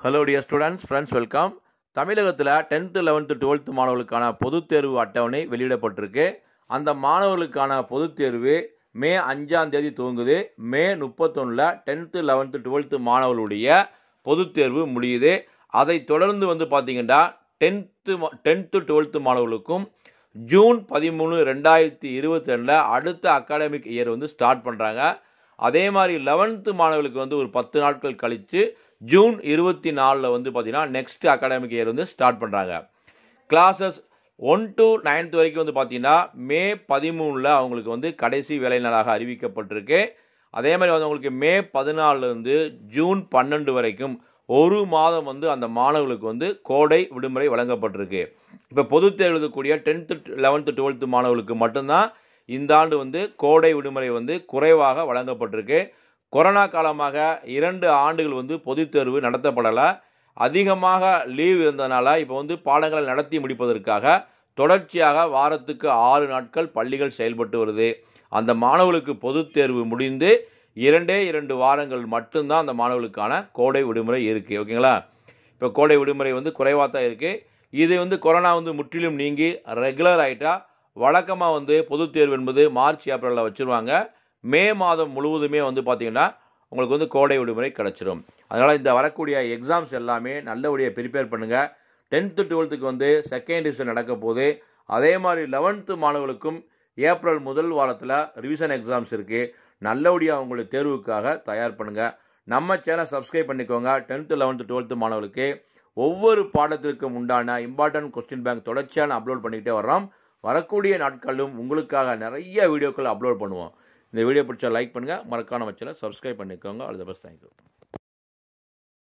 hello dear students friends welcome தமிழகத்தில் tenth eleventh twelfth மாணவர்களுக்கான பொதுத் தேர்வு அட்டவணை வெளியிடப்பட்டிருக்கு அந்த மாணவர்களுக்கான பொதுத் தேர்வு மே அஞ்சாம் தேதி துவங்குது மே முப்பத்தொன்னில் டென்த்து லெவன்த்து டுவெல்த்து மாணவர்களுடைய பொதுத் தேர்வு முடியுது அதை தொடர்ந்து வந்து பார்த்தீங்கன்னா டென்த்து டென்த்து டுவெல்த்து மாணவர்களுக்கும் ஜூன் பதிமூணு ரெண்டாயிரத்தி இருபத்தி ரெண்டில் அடுத்த அகாடமிக் இயர் வந்து ஸ்டார்ட் பண்ணுறாங்க அதே மாதிரி லெவன்த்து மாணவர்களுக்கு வந்து ஒரு பத்து நாட்கள் கழித்து ஜூன் இருபத்தி நாலில் வந்து பார்த்தீங்கன்னா நெக்ஸ்ட் அகாடமிக் இயர் வந்து ஸ்டார்ட் பண்ணுறாங்க கிளாஸஸ் ஒன் டு நைன்த் வரைக்கும் வந்து பார்த்தீங்கன்னா மே பதிமூணில் அவங்களுக்கு வந்து கடைசி வேலை நாளாக அறிவிக்கப்பட்டிருக்கு அதே மாதிரி வந்து அவங்களுக்கு மே பதினாலிருந்து ஜூன் பன்னெண்டு வரைக்கும் ஒரு மாதம் வந்து அந்த மாணவர்களுக்கு வந்து கோடை விடுமுறை வழங்கப்பட்டிருக்கு இப்போ பொதுத் தேர்வு எழுதக்கூடிய டென்த்து லெவன்த்து டுவெல்த்து மாணவர்களுக்கு மட்டும்தான் இந்த ஆண்டு வந்து கோடை விடுமுறை வந்து குறைவாக வழங்கப்பட்டிருக்கு கொரோனா காலமாக இரண்டு ஆண்டுகள் வந்து பொதுத் தேர்வு நடத்தப்படலை அதிகமாக லீவ் இருந்ததுனால இப்போ வந்து பாடங்களை நடத்தி முடிப்பதற்காக தொடர்ச்சியாக வாரத்துக்கு ஆறு நாட்கள் பள்ளிகள் செயல்பட்டு வருது அந்த மாணவர்களுக்கு பொதுத் தேர்வு முடிந்து இரண்டே இரண்டு வாரங்கள் மட்டும்தான் அந்த மாணவர்களுக்கான கோடை விடுமுறை இருக்குது ஓகேங்களா இப்போ கோடை விடுமுறை வந்து குறைவாக தான் இருக்குது இது வந்து கொரோனா வந்து முற்றிலும் நீங்கி ரெகுலர் ஆகிட்டா வழக்கமாக வந்து பொதுத் தேர்வு என்பது மார்ச் ஏப்ரலில் வச்சுருவாங்க மே மாதம் முழுவதுமே வந்து பார்த்திங்கன்னா உங்களுக்கு வந்து கோடை விடுமுறை கிடச்சிரும் அதனால் இந்த வரக்கூடிய எக்ஸாம்ஸ் எல்லாமே நல்லபடியாக ப்ரிப்பேர் பண்ணுங்கள் டென்த்து டுவெல்த்துக்கு வந்து செகண்ட் டிவிஷன் நடக்க போகுது அதே மாதிரி லெவன்த்து மாணவர்களுக்கும் ஏப்ரல் முதல் வாரத்தில் ரிவிஷன் எக்ஸாம்ஸ் இருக்குது நல்லபடியாக உங்களுடைய தேர்வுக்காக தயார் பண்ணுங்கள் நம்ம சேனல் சப்ஸ்கிரைப் பண்ணிக்கோங்க டென்த்து லெவன்த்து டுவெல்த்து மாணவர்களுக்கு ஒவ்வொரு பாடத்திற்கும் உண்டான இம்பார்ட்டன்ட் கொஸ்டின் பேங்க் தொடர்ச்சியாக அப்லோட் பண்ணிக்கிட்டே வர்றோம் வரக்கூடிய நாட்களிலும் உங்களுக்காக நிறைய வீடியோக்கள் அப்லோட் பண்ணுவோம் இந்த வீடியோ பிடிச்சா லைக் பண்ணுங்கள் மறக்காம சேனல் சப்ஸ்கிரைப் பண்ணிக்கோங்க ஆல் த பெஸ்ட் தேங்க்யூ